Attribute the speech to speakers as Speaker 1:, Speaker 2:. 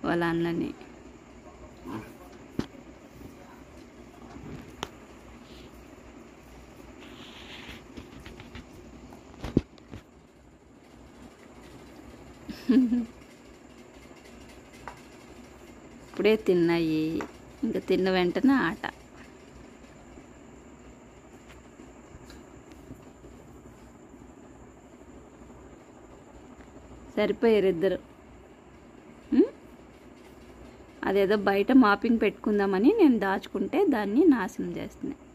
Speaker 1: వాళ్ళ అన్నని ఇప్పుడే తిన్నాయి ఇంకా తిన్న వెంటనే ఆట సరిపోయారు ఇద్దరు ఉమ్? అదేదో బయట మాపింగ్ పెట్టుకుందామని నేను దాచుకుంటే దాన్ని నాశనం చేస్తున్నాయి